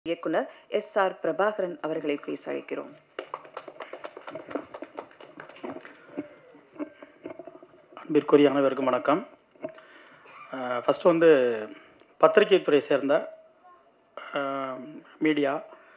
இயக்குனர் S R Prabhakaran அவர்களை பேச அழைக்கிறோம் அன்பிற்குரிய அனைவருக்கும் வணக்கம் ஃபஸ்ட்டு வந்து பத்திரிகை துறை சேர்ந்த மீடியா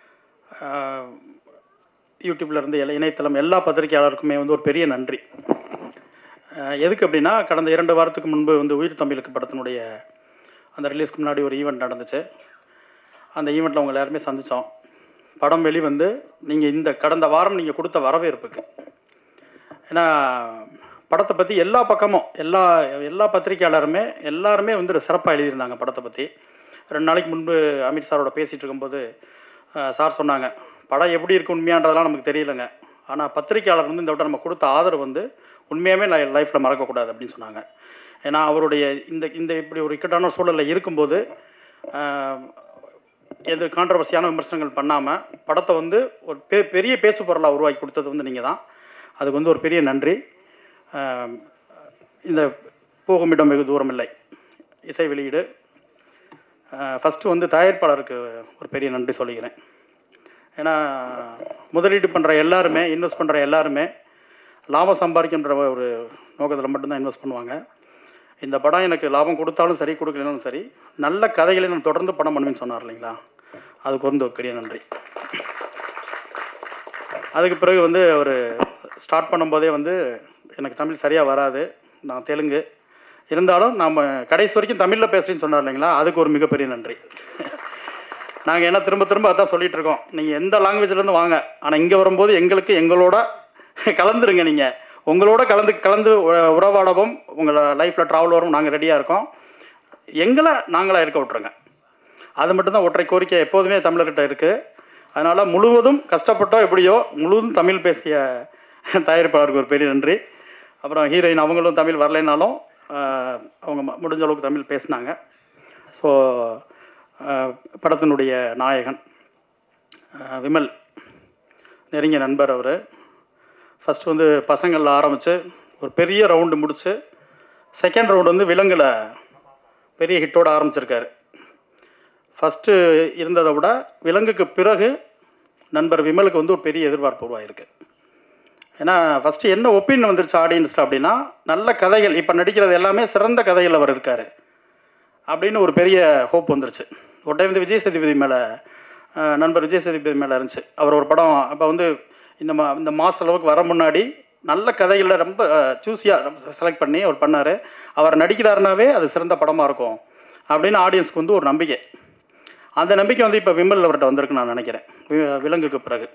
யூடியூப்ல இருந்து எல்லா இணையதளம் எல்லா பத்திரிகையாளருக்குமே வந்து ஒரு பெரிய நன்றி அஹ், எதுக்கு அப்படின்னா கடந்த இரண்டு வாரத்துக்கு முன்பு வந்து உயிர் தமிழுக்கு படத்தினுடைய அந்த ரிலீஸ்க்கு முன்னாடி ஒரு ஈவெண்ட் நடந்துச்சு அந்த ஈவெண்ட்டில் உங்களை எல்லாருமே சந்தித்தோம் படம் வெளிவந்து நீங்கள் இந்த கடந்த வாரம் நீங்கள் கொடுத்த வரவேற்புக்கு ஏன்னா படத்தை பற்றி எல்லா பக்கமும் எல்லா எல்லா பத்திரிக்கையாளருமே எல்லாருமே வந்து சிறப்பாக எழுதியிருந்தாங்க படத்தை பற்றி ரெண்டு நாளைக்கு முன்பு அமித் சாரோட பேசிகிட்டு இருக்கும்போது அஹ், சார் சொன்னாங்க படம் எப்படி இருக்கு உண்மையான்றதெல்லாம் நமக்கு தெரியலங்க ஆனால் பத்திரிக்கையாளர் வந்து இந்த விட நம்ம கொடுத்த ஆதரவு வந்து உண்மையாகவே நான் லைஃப்பில் மறக்கக்கூடாது அப்படின்னு சொன்னாங்க ஏன்னா அவருடைய இந்த இந்த இப்படி ஒரு இக்கட்டான சூழலில் இருக்கும்போது அஹ், எது கான்ட்ரவர்சியான விமர்சனங்கள் பண்ணாமல் படத்தை வந்து ஒரு பெ பெரிய பேசு பொருளாக உருவாக்கி கொடுத்தது வந்து நீங்கள் தான் அதுக்கு வந்து ஒரு பெரிய நன்றி ஆம், இந்த போகுமிடம் வெகு தூரம் இல்லை இசை வெளியீடு ஃபஸ்ட்டு வந்து தயாரிப்பாளருக்கு ஒரு பெரிய நன்றி சொல்லிக்கிறேன் ஏன்னா முதலீடு பண்ணுற எல்லாருமே இன்வெஸ்ட் பண்ணுற எல்லாருமே லாபம் சம்பாதிக்கின்ற ஒரு நோக்கத்தில் மட்டும்தான் இன்வெஸ்ட் பண்ணுவாங்க இந்த படம் எனக்கு லாபம் கொடுத்தாலும் சரி கொடுக்கலனாலும் சரி நல்ல கதைகளை நான் தொடர்ந்து படம் பண்ணுவேன்னு சொன்னார் இல்லைங்களா அதுக்கு வந்து ஒரு பெரிய நன்றி அதுக்கு பிறகு வந்து அவர் ஸ்டார்ட் பண்ணும்போதே வந்து எனக்கு தமிழ் சரியாக வராது நான் தெலுங்கு இருந்தாலும் நம்ம கடைசி வரைக்கும் தமிழில் பேசுகிறேன்னு சொன்னார் இல்லைங்களா அதுக்கு ஒரு மிகப்பெரிய நன்றி நாங்கள் என்ன திரும்ப திரும்ப அதான் சொல்லிட்டு இருக்கோம் நீங்கள் எந்த லாங்குவேஜ்லேருந்து வாங்க ஆனால் இங்கே வரும்போது எங்களுக்கு எங்களோட கலந்துருங்க நீங்கள் உங்களோட கலந்து கலந்து உ- உறவாடவும் உங்களை லைஃப்பில் ட்ராவல் வரும் நாங்கள் ரெடியாக இருக்கோம் எங்களை நாங்களாக இருக்க விட்ருங்க அது மட்டும்தான் ஒற்றை கோரிக்கை எப்போதுமே தமிழர்கிட்ட இருக்குது அதனால் முழுவதும் கஷ்டப்பட்டோ எப்படியோ முழுவதும் தமிழ் பேசிய தயாரிப்பாளருக்கு ஒரு பெரிய நன்றி அப்புறம் ஹீரோயின் அவங்களும் தமிழ் வரலைனாலும் ஆஹ், அவங்க ம- முடிஞ்ச அளவுக்கு தமிழ் பேசினாங்க ஸோ படத்தினுடைய நாயகன் ஆஹ், விமல் நெருங்கிய நண்பர் அவர் ஃபஸ்ட்டு வந்து பசங்களில் ஆரம்பித்து ஒரு பெரிய ரவுண்டு முடித்து செகண்ட் ரவுண்டு வந்து விலங்கில் பெரிய ஹிட்டோட ஆரம்பிச்சிருக்காரு ஃபஸ்ட்டு இருந்ததை விட விலங்குக்கு பிறகு நண்பர் விமலுக்கு வந்து ஒரு பெரிய எதிர்பார்ப்பு உருவாயிருக்கு ஏன்னா ஃபஸ்ட்டு என்ன ஒப்பீனியன் வந்துருச்சு ஆடியன்ஸில் அப்படின்னா நல்ல கதைகள் இப்போ நடிக்கிறது எல்லாமே சிறந்த கதைகள் அவர் இருக்கார் அப்படின்னு ஒரு பெரிய ஹோப் வந்துருச்சு ஒரு டைம் வந்து விஜய் சேதுபதி மேலே நண்பர் விஜய் சேதுபதி மேலே இருந்துச்சு அவர் ஒரு படம் அப்போ வந்து இந்த மா இந்த மாத அளவுக்கு வர முன்னாடி நல்ல கதைகளில் ரொம்ப சூஸியாக ரொம்ப செலக்ட் பண்ணி அவர் பண்ணார் அவர் நடிக்கிறாருனாவே அது சிறந்த படமாக இருக்கும் அப்படின்னு ஆடியன்ஸ்க்கு வந்து ஒரு நம்பிக்கை அந்த நம்பிக்கை வந்து இப்போ விமல் அவர்கிட்ட வந்திருக்கு நான் நினைக்கிறேன் வி- விலங்குக்கு பிறகு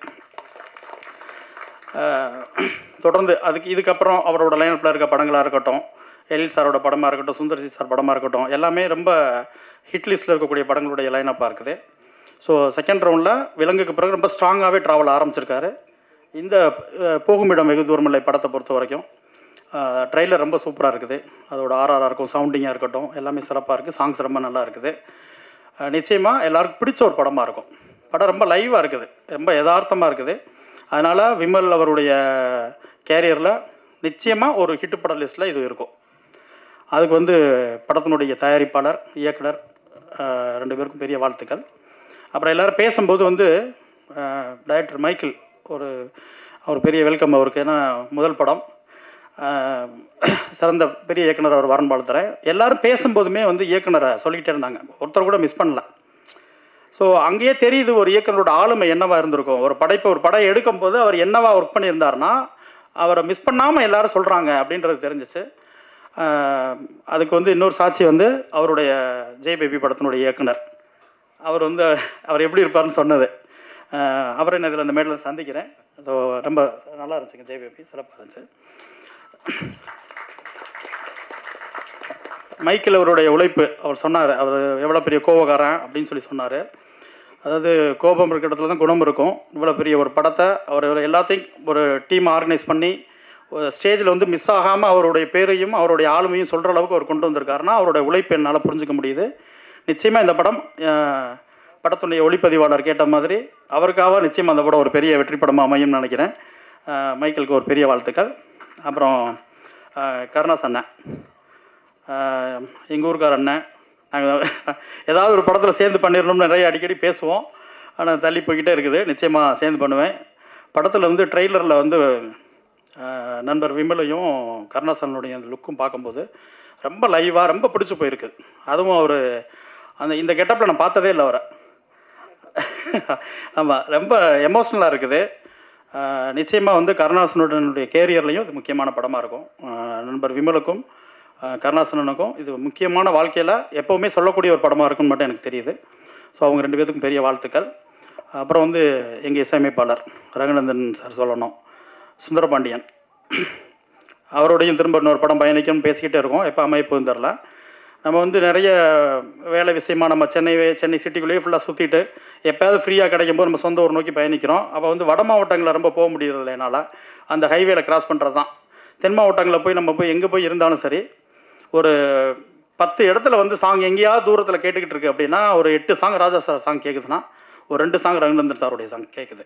அஹ், தொடர்ந்து அதுக்கு இதுக்கப்புறம் அவரோட லைனப்பில் இருக்க படங்களாக இருக்கட்டும் எழில் சாரோட படமாக இருக்கட்டும் சுந்தர்சி சார் படமாக இருக்கட்டும் எல்லாமே ரொம்ப ஹிட் லிஸ்ட்டில் இருக்கக்கூடிய படங்களுடைய லைனப்பாக இருக்குது ஸோ செகண்ட் ரவுண்டில் விலங்குக்கு பிறகு ரொம்ப ஸ்ட்ராங்காகவே ட்ராவல் ஆரம்பிச்சிருக்காரு இந்த அஹ், போகுமிடம் வெகு தூரமில்லை படத்தை பொறுத்த வரைக்கும் ட்ரெய்லர் ரொம்ப சூப்பராக இருக்குது அதோட ஆர்ஆராக இருக்கும் சவுண்டிங்காக இருக்கட்டும் எல்லாமே சிறப்பாக இருக்குது சாங்ஸ் ரொம்ப நல்லா இருக்குது நிச்சயமாக எல்லாருக்கும் பிடிச்ச ஒரு படமாக இருக்கும் படம் ரொம்ப லைவாக இருக்குது ரொம்ப யதார்த்தமாக இருக்குது அதனால் விமல் அவருடைய கேரியரில் நிச்சயமாக ஒரு ஹிட் பட லிஸ்ட்டில் இது இருக்கும் அதுக்கு வந்து படத்தினுடைய தயாரிப்பாளர் இயக்குனர் அஹ், ரெண்டு பேருக்கும் பெரிய வாழ்த்துக்கள் அப்புறம் எல்லோரும் பேசும்போது வந்து டைரக்டர் மைக்கேல் ஒரு அவர் பெரிய வெல்கம் அவருக்கு ஏன்னா முதல் படம் அஹ், சிறந்த பெரிய இயக்குனர் அவர் வரன் வாழ்த்துறேன் எல்லாரும் பேசும்போதுமே வந்து இயக்குனரை சொல்லிக்கிட்டே இருந்தாங்க ஒருத்தர் கூட மிஸ் பண்ணல ஸோ அங்கேயே தெரியுது ஒரு இயக்குனரோட ஆளுமை என்னவா இருந்திருக்கும் ஒரு படைப்பை ஒரு படம் எடுக்கும்போது அவர் என்னவா ஒர்க் பண்ணியிருந்தாருன்னா அவரை மிஸ் பண்ணாமல் எல்லாரும் சொல்கிறாங்க அப்படின்றது தெரிஞ்சிச்சு ஆஹ் அதுக்கு வந்து இன்னொரு சாட்சி வந்து அவருடைய ஜெய் பேபி படத்தினுடைய இயக்குனர் அவர் வந்து அவர் எப்படி இருப்பார்னு சொன்னது ஆஹ் அவரை நான் இதில் இந்த மேடையில் சந்திக்கிறேன் ஸோ ரொம்ப நல்லா இருந்துச்சுங்க ஜெய் பேபி சிறப்பாக இருந்துச்சு மைக்கேல் அவருடைய உழைப்பு அவர் சொன்னார் அவர் எவ்வளோ பெரிய கோபக்காரன் அப்படின்னு சொல்லி சொன்னார் அதாவது கோபம் இருக்கிற இடத்துல தான் குணம் இருக்கும் இவ்வளோ பெரிய ஒரு படத்தை அவர் எல்லாத்தையும் ஒரு டீம் ஆர்கனைஸ் பண்ணி ஸ்டேஜில் வந்து மிஸ் ஆகாமல் அவருடைய பேரையும் அவருடைய ஆளுமையும் சொல்கிற அளவுக்கு அவர் கொண்டு வந்திருக்காருன்னா அவருடைய உழைப்பு என்னால் புரிஞ்சுக்க முடியுது நிச்சயமாக இந்த படம் அஹ், படத்துடைய ஒளிப்பதிவாளர் கேட்ட மாதிரி அவருக்காக நிச்சயமாக அந்த படம் ஒரு பெரிய வெற்றி படமாக அமையும்னு நினைக்கிறேன் அஹ், மைக்கேலுக்கு ஒரு பெரிய வாழ்த்துக்கள் அப்புறம் அஹ், கருணாஸ் அண்ணன் எங்கள் ஊருக்கார அண்ணன் நாங்கள் ஏதாவது ஒரு படத்தில் சேர்ந்து பண்ணிடணும்னு நிறைய அடிக்கடி பேசுவோம் ஆனால் தள்ளி போய்கிட்டே இருக்குது நிச்சயமாக சேர்ந்து பண்ணுவேன் படத்தில் வந்து ட்ரெய்லரில் வந்து அஹ், நண்பர் விமலையும் கருணாசனுடைய அந்த லுக்கும் பார்க்கும்போது ரொம்ப லைவாக ரொம்ப பிடிச்சி போயிருக்கு அதுவும் அவர் அந்த இந்த கெட்டப்பில் நான் பார்த்ததே இல்லை அவரை ஆமாம் ரொம்ப எமோஷ்னலாக இருக்குது நிச்சயமாக வந்து கருணாசனுடைய கேரியர்லேயும் இது முக்கியமான படமாக இருக்கும் அஹ் நண்பர் விமலுக்கும் அஹ் கருணாசனனுக்கும் இது முக்கியமான வாழ்க்கையில் எப்போவுமே சொல்லக்கூடிய ஒரு படமாக இருக்குன்னு மட்டும் எனக்கு தெரியுது ஸோ அவங்க ரெண்டு பேத்துக்கும் பெரிய வாழ்த்துக்கள் அப்புறம் வந்து எங்கள் இசையமைப்பாளர் ரங்கநந்தன் சார் சொல்லணும் சுந்தரபாண்டியன் அவரோடையும் திரும்ப இன்னொரு படம் பயணிக்கணும்னு பேசிக்கிட்டே இருக்கோம் எப்போ அமைப்புன்னு தெரில நம்ம வந்து நிறைய வேலை விஷயமா நம்ம சென்னை சென்னை சிட்டிக்குள்ளேயே ஃபுல்லாக சுற்றிட்டு எப்போயாவது ஃப்ரீயாக கிடைக்கும் போது நம்ம சொந்த ஊர் நோக்கி பயணிக்கிறோம் அப்போ வந்து வட மாவட்டங்களில் ரொம்ப போக முடியறதில்ல என்னால் அந்த ஹைவேல கிராஸ் பண்ணுறது தான் தென் மாவட்டங்களில் போய் நம்ம போய் எங்கே போய் இருந்தாலும் சரி ஒரு பத்து இடத்துல வந்து சாங் எங்கேயாவது தூரத்தில் கேட்டுக்கிட்டு இருக்கு அப்படின்னா ஒரு எட்டு சாங் ராஜா சார் சாங் கேட்குதுன்னா ஒரு ரெண்டு சாங் ரங்கநந்தன் சாருடைய சாங் கேட்குது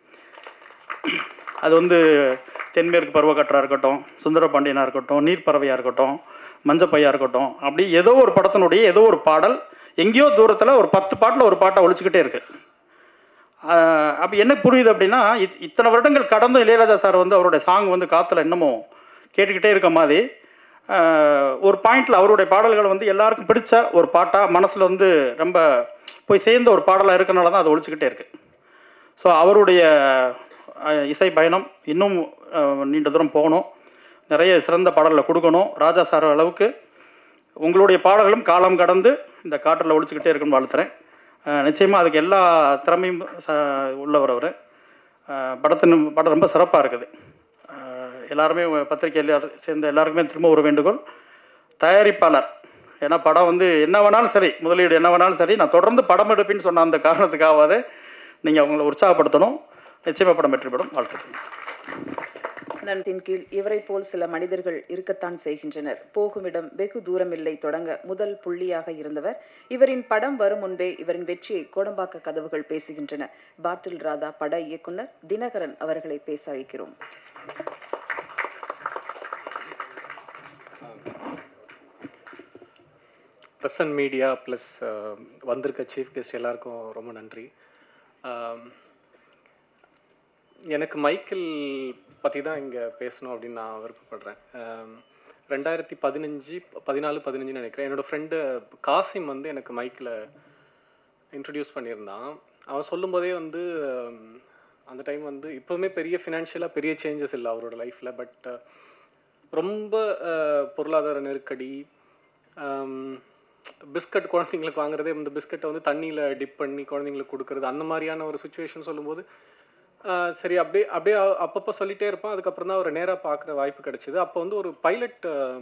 அது வந்து தென்மேற்கு பருவக்கட்டராக இருக்கட்டும் சுந்தரபாண்டியனாக இருக்கட்டும் நீர்ப்பறவையாக இருக்கட்டும் மஞ்சப்பையாக இருக்கட்டும் அப்படி ஏதோ ஒரு படத்தினுடைய ஏதோ ஒரு பாடல் எங்கேயோ தூரத்தில் ஒரு பத்து பாட்டில் ஒரு பாட்டை ஒழிச்சுக்கிட்டே இருக்கு அப்போ என்ன புரியுது அப்படின்னா இத்- இத்தனை வருடங்கள் கடந்து இளையராஜா சார் வந்து அவருடைய சாங் வந்து காற்றுல இன்னமும் கேட்டுக்கிட்டே இருக்க மாதிரி ஆஹ், ஒரு பாயிண்டில் அவருடைய பாடல்கள் வந்து எல்லாருக்கும் பிடிச்ச ஒரு பாட்டாக மனசில் வந்து ரொம்ப போய் சேர்ந்த ஒரு பாடலாக இருக்கனால தான் அது ஒழிச்சுக்கிட்டே இருக்குது ஸோ அவருடைய அஹ், இசை பயணம் இன்னும் அஹ், நீண்ட தூரம் போகணும் நிறைய சிறந்த பாடல்களை கொடுக்கணும் ராஜா சார் அளவுக்கு உங்களுடைய பாடல்களும் காலம் கடந்து இந்த காற்றில் ஒழிச்சுக்கிட்டே இருக்குன்னு வாழ்த்துறேன் நிச்சயமாக அதுக்கு எல்லா திறமையும் ச உள்ளவர் அவர் படத்தின் படம் ரொம்ப சிறப்பாக இருக்குது அஹ், எல்லாருமே பத்திரிகையில் சேர்ந்த எல்லாருக்குமே திரும்ப ஒரு வேண்டுகோள் தயாரிப்பாளர் ஏன்னா படம் வந்து என்ன வேணாலும் சரி முதலீடு என்ன வேணாலும் சரி நான் தொடர்ந்து படம் எடுப்பேன்னு சொன்ன அந்த காரணத்துக்காவது நீங்கள் அவங்கள உற்சாகப்படுத்தணும் நிச்சயமாக படம் வெற்றி பெறும் வாழ்த்துக்கள் நலத்தின் கீழ் இவரை போல் சில மனிதர்கள் இருக்கத்தான் செய்கின்றனர் போகுமிடம் வெகு தூரமில்லை தொடங்க முதல் புள்ளியாக இருந்தவர் இவரின் படம் வரும் முன்பே இவரின் வெற்றியை கோடம்பாக்க கதவுகள் பேசுகின்றன பாட்டில் ராதா பட இயக்குனர் தினகரன் அவர்களை பேச அழைக்கிறோம் ப்ரெஸ் அண்ட் மீடியா ப்ளஸ் வந்திருக்க சீஃப் கெஸ்ட் எல்லாருக்கும் ரொம்ப நன்றி ஆம், எனக்கு மைக்கேல் பற்றி தான் இங்கே பேசணும் அப்படின்னு நான் விருப்பப்படுறேன் ஆம், ரெண்டாயிரத்தி பதினஞ்சு பதினாலு பதினஞ்சுன்னு நினைக்கிறேன் என்னோடய ஃப்ரெண்டு காசிம் வந்து எனக்கு மைக்கில் இன்ட்ரடியூஸ் பண்ணியிருந்தான் அவன் சொல்லும்போதே வந்து ஆம், அந்த டைம் வந்து இப்போவுமே பெரிய ஃபினான்ஷியலாக பெரிய சேஞ்சஸ் இல்லை அவரோட லைஃப்பில் பட் ரொம்ப அஹ், பொருளாதார நெருக்கடி பிஸ்கட் குழந்தைங்களுக்கு வாங்குறதே இந்த பிஸ்கட்டை வந்து தண்ணியில் டிப் பண்ணி குழந்தைங்களுக்கு கொடுக்குறது அந்த மாதிரியான ஒரு சுச்சுவேஷன் சொல்லும்போது ஆஹ் சரி அப்படியே அப்படியே அ- அப்பப்போ சொல்லிட்டே இருப்பான் அதுக்கப்புறம் தான் அவர் நேராக பார்க்குற வாய்ப்பு கிடைச்சிது அப்போ வந்து ஒரு பைலட்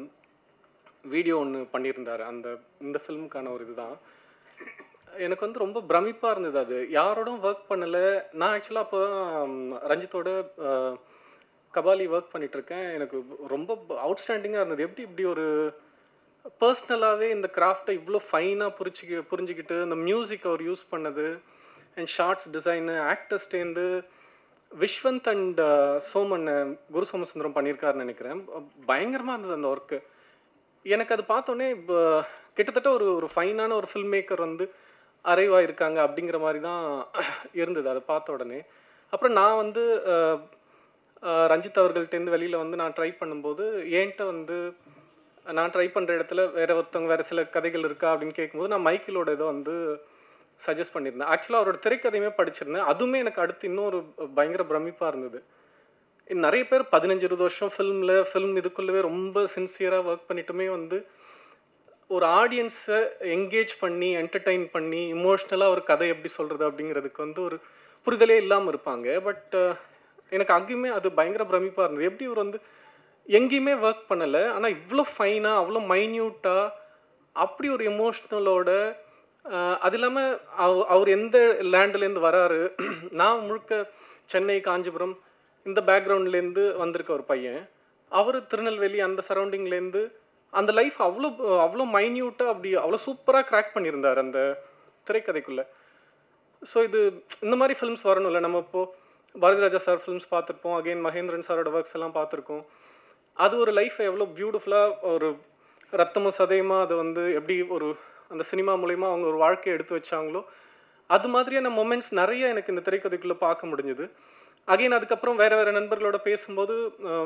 வீடியோ ஒன்று பண்ணியிருந்தார் அந்த இந்த ஃபிலிமுக்கான ஒரு இதுதான் எனக்கு வந்து ரொம்ப பிரமிப்பாக இருந்தது அது யாரோடும் ஒர்க் பண்ணலை நான் ஆக்சுவலாக அப்போ தான் ரஞ்சித்தோட ஆஹ், கபாலி ஒர்க் பண்ணிட்டு இருக்கேன் எனக்கு ரொம்ப அவுட்ஸ்டாண்டிங்காக இருந்தது எப்படி இப்படி ஒரு பர்சனலாகவே இந்த கிராஃப்டை இவ்வளோ ஃபைனாக புரிச்சுக்க புரிஞ்சுக்கிட்டு இந்த மியூசிக் அவர் யூஸ் பண்ணது அண்ட் ஷார்ட்ஸ் டிசைனு ஆக்டர்ஸ்டேந்து விஸ்வந்த் அண்ட் சோமன் அஹ், குரு சோமசுந்தரம் பண்ணியிருக்காருன்னு நினைக்கிறேன் பயங்கரமாக இருந்தது அந்த ஒர்க்கு எனக்கு அது பார்த்தோன்னே இப்போ கிட்டத்தட்ட ஒரு ஒரு ஃபைனான ஒரு ஃபில்ம் மேக்கர் வந்து அரைவாக இருக்காங்க அப்படிங்கிற மாதிரி தான் இருந்தது அதை பார்த்த உடனே அப்புறம் நான் வந்து அஹ், அஹ், ரஞ்சித் அவர்கள்ட்டேருந்து வெளியில் வந்து நான் ட்ரை பண்ணும்போது என்கிட்ட வந்து நான் ட்ரை பண்ணுற இடத்துல வேற ஒருத்தவங்க வேறு சில கதைகள் இருக்கா அப்படின்னு கேட்கும்போது நான் மைக்கிளோட இதை வந்து சஜஸ்ட் பண்ணியிருந்தேன் ஆக்சுவலாக அவரோட திரைக்கதையுமே படிச்சிருந்தேன் அதுவுமே எனக்கு அடுத்து இன்னொரு பயங்கர பிரமிப்பாக இருந்தது நிறைய பேர் பதினஞ்சு இருபது வருஷம் ஃபிலிமில் ஃபிலிம் இதுக்குள்ளவே ரொம்ப சின்சியராக ஒர்க் பண்ணிட்டுமே வந்து ஒரு ஆடியன்ஸை என்கேஜ் பண்ணி என்டர்டெயின் பண்ணி இமோஷ்னலாக ஒரு கதை எப்படி சொல்கிறது அப்படிங்கிறதுக்கு வந்து ஒரு புரிதலே இல்லாமல் இருப்பாங்க பட் எனக்கு அங்கேயுமே அது பயங்கர பிரமிப்பாக இருந்தது எப்படி இவர் வந்து எங்கேயுமே ஒர்க் பண்ணலை ஆனால் இவ்வளோ ஃபைனாக அவ்வளோ மைன்யூட்டாக அப்படி ஒரு எமோஷ்னலோட அது இல்லாமல் அவர் எந்த லேண்ட்லேருந்து வராரு நான் முழுக்க சென்னை காஞ்சிபுரம் இந்த பேக்ரவுண்ட்லேருந்து வந்திருக்க ஒரு பையன் அவர் திருநெல்வேலி அந்த சரௌண்டிங்லேருந்து அந்த லைஃப் அவ்வளோ அவ்வளோ மைன்யூட்டாக அப்படி அவ்வளோ சூப்பராக கிராக் பண்ணியிருந்தார் அந்த திரைக்கதைக்குள்ளே ஸோ இது இந்த மாதிரி ஃபிலிம்ஸ் வரணும்ல நம்ம இப்போது பாரதிராஜா சார் ஃபிலிம்ஸ் பார்த்துருப்போம் அகைன் மகேந்திரன் சாரோட ஒர்க்ஸ் எல்லாம் பார்த்துருக்கோம் அது ஒரு லைஃப்பை எவ்வளோ பியூட்டிஃபுல்லாக ஒரு ரத்தமும் சதையுமா அதை வந்து எப்படி ஒரு அந்த சினிமா மூலயமா அவங்க ஒரு வாழ்க்கையை எடுத்து வச்சாங்களோ அது மாதிரியான மொமெண்ட்ஸ் நிறைய எனக்கு இந்த திரைக்கதைக்குள்ளே பார்க்க முடிஞ்சுது அகைன் அதுக்கப்புறம் வேறு வேறு நண்பர்களோட பேசும்போது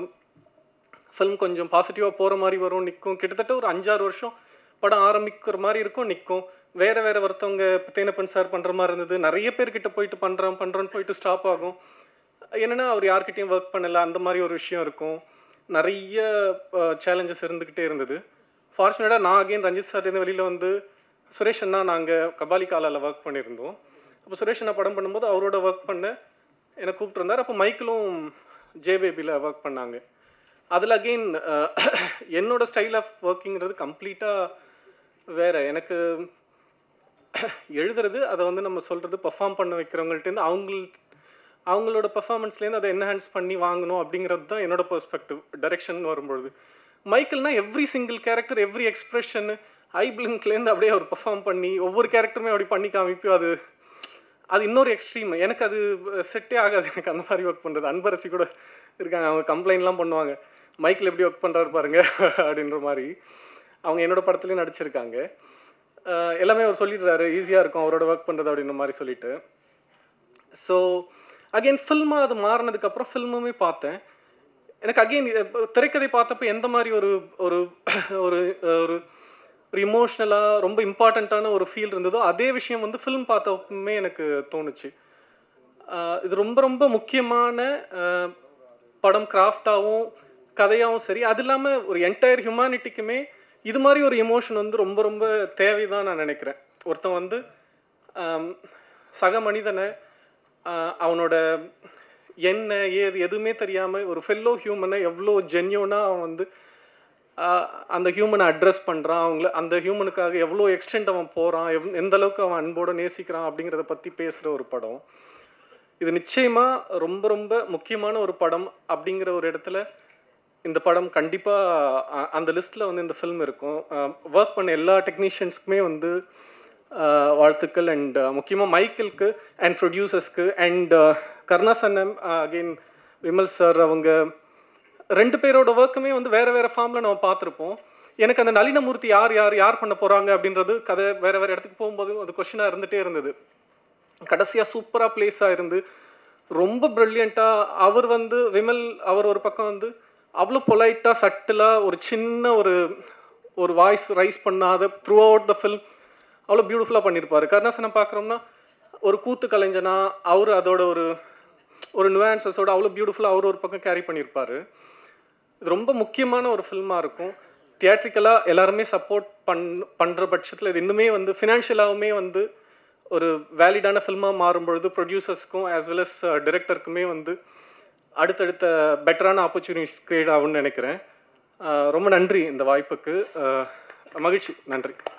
ஃபிலிம் கொஞ்சம் பாசிட்டிவாக போகிற மாதிரி வரும் நிற்கும் கிட்டத்தட்ட ஒரு அஞ்சாறு வருஷம் படம் ஆரம்பிக்கிற மாதிரி இருக்கும் நிற்கும் வேறு வேறு ஒருத்தவங்க தேனப்பன் சார் பண்ணுற மாதிரி இருந்தது நிறைய பேர்கிட்ட போயிட்டு பண்ணுறோம் பண்ணுறோன்னு போயிட்டு ஸ்டாப் ஆகும் என்னென்னா அவர் யார்கிட்டயும் ஒர்க் பண்ணல அந்த மாதிரி ஒரு விஷயம் இருக்கும் நிறைய சேலஞ்சஸ் இருந்துக்கிட்டே இருந்தது ஃபார்ச்சுனேட்டாக நான் அகைன் ரஞ்சித் சார் இருந்து வெளியில் வந்து சுரேஷ் அண்ணா நாங்கள் கபாலி காலாவில் ஒர்க் பண்ணியிருந்தோம் அப்போ சுரேஷ் அண்ணா படம் பண்ணும்போது அவரோட ஒர்க் பண்ண என்னை கூப்பிட்டுருந்தார் அப்போ மைக்கிளும் ஜே பேபியில் ஒர்க் பண்ணாங்க அதில் அகெயின் என்னோட ஸ்டைல் ஆஃப் ஒர்க்கிங்கிறது கம்ப்ளீட்டாக வேறு எனக்கு எழுதுறது அதை வந்து நம்ம சொல்கிறது பெர்ஃபார்ம் பண்ண வைக்கிறவங்கள்ட்டேருந்து அவங்க அவங்களோட பெர்ஃபார்மன்ஸ்லேருந்து அதை என்ஹான்ஸ் பண்ணி வாங்கணும் அப்படிங்கிறது தான் என்னோட பெர்ஸ்பெக்டிவ் டைரெக்ஷன் வரும்பொழுது மைக்கிள்னா every single character every expression eye பிளிங்க்லேருந்து அப்படியே அவர் பெர்ஃபார்ம் பண்ணி ஒவ்வொரு கேரக்டருமே அப்படி பண்ணி காமிப்போ அது அது இன்னொரு எக்ஸ்ட்ரீம் எனக்கு அது செட்டே ஆகாது எனக்கு அந்த மாதிரி ஒர்க் பண்ணுறது அன்பரசி கூட இருக்காங்க அவங்க கம்ப்ளைண்ட்லாம் பண்ணுவாங்க மைக்கில் எப்படி ஒர்க் பண்ணுறாரு பாருங்க அப்படின்ற மாதிரி அவங்க என்னோட படத்துலேயும் நடிச்சிருக்காங்க அஹ் எல்லாமே அவர் சொல்லிடுறாரு ஈஸியாக இருக்கும் அவரோட ஒர்க் பண்ணுறது அப்படின்ற மாதிரி சொல்லிட்டு ஸோ அகெயின் ஃபில்மாக அது மாறினதுக்கப்புறம் ஃபில்முமே பார்த்தேன் எனக்கு அகெயின் திரைக்கதை பார்த்தப்போ எந்த மாதிரி ஒரு ஒரு ஒரு ஒரு ஒரு இமோஷ்னலாக ரொம்ப இம்பார்ட்டண்ட்டான ஒரு ஃபீல் இருந்ததோ அதே விஷயம் வந்து ஃபில்ம் பார்த்தப்பமே எனக்கு தோணுச்சு ஆஹ் இது ரொம்ப ரொம்ப முக்கியமான ஆஹ் படம் கிராஃப்டாகவும் கதையாகவும் சரி அது இல்லாமல் ஒரு என்டையர் ஹியூமனிட்டிக்குமே இது மாதிரி ஒரு எமோஷன் வந்து ரொம்ப ரொம்ப தேவைதான் நான் நினைக்கிறேன் ஒருத்தன் வந்து ஆம், சக மனிதனை ஆஹ் அவனோட என்ன ஏது எதுவுமே தெரியாமல் ஒரு ஃபெல்லோ ஹியூமனை எவ்வளோ ஜென்யூனாக அவன் வந்து ஆஹ் அந்த ஹியூமனை அட்ரஸ் பண்ணுறான் அவங்கள அந்த ஹியூமனுக்காக எவ்வளோ எக்ஸ்டெண்ட் அவன் போகிறான் எவ் எந்த அளவுக்கு அவன் அன்போடு நேசிக்கிறான் அப்படிங்கிறத பற்றி பேசுகிற ஒரு படம் இது நிச்சயமாக ரொம்ப ரொம்ப முக்கியமான ஒரு படம் அப்படிங்கிற ஒரு இடத்துல இந்த படம் கண்டிப்பாக அந்த லிஸ்ட்டில் வந்து இந்த ஃபில்ம் இருக்கும் ஒர்க் பண்ண எல்லா டெக்னீஷியன்ஸ்க்குமே வந்து ஆஹ் வாழ்த்துக்கள் அண்ட் முக்கியமாக மைக்கிள்க்கு அண்ட் ப்ரொடியூசர்ஸ்க்கு and Karunasanam again Vimal sir அவங்க ரெண்டு பேரோட ஒர்க்குமே வந்து வேறு வேறு ஃபார்மில் நம்ம பார்த்துருப்போம் எனக்கு அந்த நளினமூர்த்தி யார் யார் யார் பண்ண போகிறாங்க அப்படின்றது கதை வேறு வேறு இடத்துக்கு போகும்போது அது கொஷினாக இருந்துகிட்டே இருந்தது கடைசியாக சூப்பராக பிளேஸாக இருந்து ரொம்ப ப்ரில்லியண்ட்டாக அவர் வந்து விமல் அவர் ஒரு பக்கம் வந்து அவ்வளோ பொலைட்டாக சட்டிலாக ஒரு சின்ன ஒரு ஒரு வாய்ஸ் ரைஸ் பண்ணாத த்ரூ அவுட் த ஃபில்ம் அவ்வளோ பியூட்டிஃபுல்லாக பண்ணியிருப்பார் கருணாசனம் பார்க்குறோம்னா ஒரு கூத்து கலைஞனா அவர் அதோட ஒரு ஒரு நுவான்சஸோட அவ்வளோ பியூட்டிஃபுல்லாக அவர் ஒரு பக்கம் கேரி பண்ணியிருப்பார் இது ரொம்ப முக்கியமான ஒரு ஃபில்மாக இருக்கும் தியேட்ரிக்கலாக எல்லாருமே சப்போர்ட் பண் பண்ணுற பட்சத்தில் இது இன்னுமே வந்து ஃபினான்ஷியலாகவுமே வந்து ஒரு வேலிடான ஃபில்மாக மாறும்பொழுது ப்ரொடியூசர்ஸ்க்கும் ஆஸ் வெல் அஸ் டிரெக்டருக்குமே வந்து அடுத்தடுத்த பெட்டரான ஆப்பர்ச்சுனிட்டிஸ் க்ரியேட் ஆகும்னு நினைக்கிறேன் அஹ் ரொம்ப நன்றி இந்த வாய்ப்புக்கு அஹ் மகிழ்ச்சி நன்றி